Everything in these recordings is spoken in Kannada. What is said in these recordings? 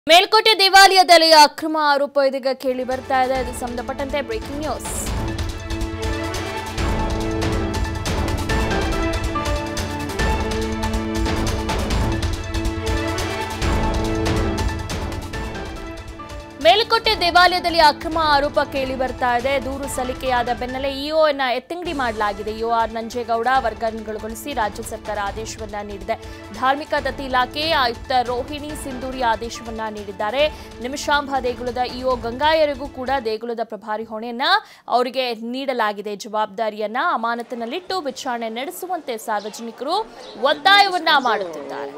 ಮೇಲ್ಕೋಟೆ ದೇವಾಲಯದಲ್ಲಿ ಅಕ್ರಮ ಆರೋಪ ಇದೀಗ ಕೇಳಿ ಬರ್ತಾ ಇದೆ ಇದು ಸಂಬಂಧಪಟ್ಟಂತೆ ಬ್ರೇಕಿಂಗ್ ನ್ಯೂಸ್ ಮೇಲುಕೋಟೆ ದೇವಾಲಯದಲ್ಲಿ ಅಕ್ರಮ ಆರೋಪ ಕೇಳಿ ಬರ್ತಾ ಇದೆ ದೂರು ಸಲ್ಲಿಕೆಯಾದ ಬೆನ್ನಲ್ಲೇ ಇಒ ಅನ್ನ ಎತ್ತಂಗಡಿ ಮಾಡಲಾಗಿದೆ ಇಒ ಆರ್ ನಂಜೇಗೌಡ ವರ್ಗಾವಣೆಗೊಳಿಸಿ ರಾಜ್ಯ ಸರ್ಕಾರ ಆದೇಶವನ್ನ ನೀಡಿದೆ ಧಾರ್ಮಿಕ ದತ್ತಿ ಇಲಾಖೆ ಆಯುಕ್ತ ರೋಹಿಣಿ ಸಿಂಧೂರಿ ಆದೇಶವನ್ನ ನೀಡಿದ್ದಾರೆ ನಿಮಿಷಾಂಬ ದೇಗುಲದ ಇಒ ಗಂಗಾಯರಿಗೂ ಕೂಡ ದೇಗುಲದ ಪ್ರಭಾರಿ ಹೊಣೆಯನ್ನ ಅವರಿಗೆ ನೀಡಲಾಗಿದೆ ಜವಾಬ್ದಾರಿಯನ್ನ ಅಮಾನತಿನಲ್ಲಿಟ್ಟು ವಿಚಾರಣೆ ನಡೆಸುವಂತೆ ಸಾರ್ವಜನಿಕರು ಒತ್ತಾಯವನ್ನ ಮಾಡುತ್ತಿದ್ದಾರೆ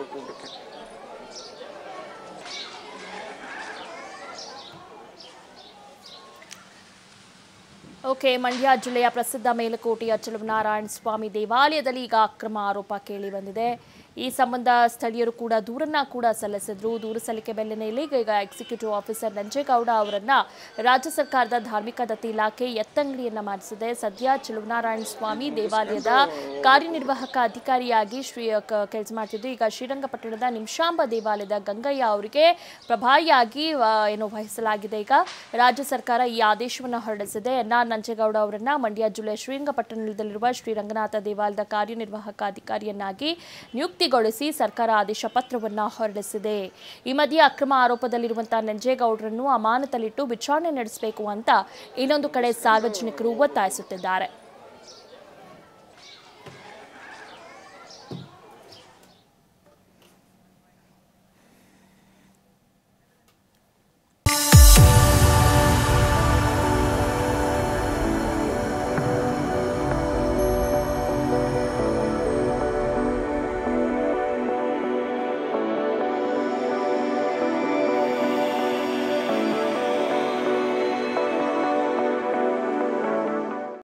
ಓಕೆ ಮಂಡ್ಯ ಜಿಲ್ಲೆಯ ಪ್ರಸಿದ್ಧ ಮೇಲುಕೋಟೆಯ ಚೆಲುವನಾರಾಯಣ ಸ್ವಾಮಿ ದೇವಾಲಯದಲ್ಲಿ ಈಗ ಅಕ್ರಮ ಆರೋಪ ಕೇಳಿ ಬಂದಿದೆ ಈ ಸಂಬಂಧ ಸ್ಥಳೀಯರು ಕೂಡ ದೂರನ್ನ ಕೂಡ ಸಲ್ಲಿಸಿದ್ರು ದೂರು ಸಲ್ಲಿಕೆ ಬೆನ್ನಲೆಯಲ್ಲಿ ಈಗ ಎಕ್ಸಿಕ್ಯೂಟಿವ್ ಆಫೀಸರ್ ನಂಜೇಗೌಡ ಅವರನ್ನ ರಾಜ್ಯ ಸರ್ಕಾರದ ಧಾರ್ಮಿಕ ದತ್ತಿ ಇಲಾಖೆ ಎತ್ತಂಗಡಿಯನ್ನ ಮಾಡಿಸಿದೆ ಸದ್ಯ ಚೆಲುವನಾರಾಯಣ ಸ್ವಾಮಿ ದೇವಾಲಯದ ಕಾರ್ಯನಿರ್ವಾಹಕ ಅಧಿಕಾರಿಯಾಗಿ ಶ್ರೀ ಕೆಲಸ ಮಾಡ್ತಿದ್ದು ಈಗ ಶ್ರೀರಂಗಪಟ್ಟಣದ ನಿಮಿಷಾಂಬ ದೇವಾಲಯದ ಗಂಗಯ್ಯ ಅವರಿಗೆ ಪ್ರಭಾರಿಯಾಗಿ ಆ, ಏನು ವಹಿಸಲಾಗಿದೆ ಈಗ ರಾಜ್ಯ ಸರ್ಕಾರ ಈ ಆದೇಶವನ್ನು ಹೊರಡಿಸಿದೆ ಎನ್ ಆರ್ ನಂಜೇಗೌಡ ಅವರನ್ನ ಮಂಡ್ಯ ಜಿಲ್ಲೆ ಶ್ರೀರಂಗಪಟ್ಟಣದಲ್ಲಿರುವ ಶ್ರೀರಂಗನಾಥ ದೇವಾಲಯದ ಕಾರ್ಯನಿರ್ವಾಹಕ ಅಧಿಕಾರಿಯನ್ನಾಗಿ ನಿಯುಕ್ತಿಗೊಳಿಸಿ ಸರ್ಕಾರ ಆದೇಶ ಪತ್ರವನ್ನ ಹೊರಡಿಸಿದೆ ಈ ಮಧ್ಯೆ ಅಕ್ರಮ ಆರೋಪದಲ್ಲಿರುವಂತಹ ನಂಜೇಗೌಡರನ್ನು ಅಮಾನತಲ್ಲಿಟ್ಟು ವಿಚಾರಣೆ ನಡೆಸಬೇಕು ಅಂತ ಇನ್ನೊಂದು ಕಡೆ ಸಾರ್ವಜನಿಕರು ಒತ್ತಾಯಿಸುತ್ತಿದ್ದಾರೆ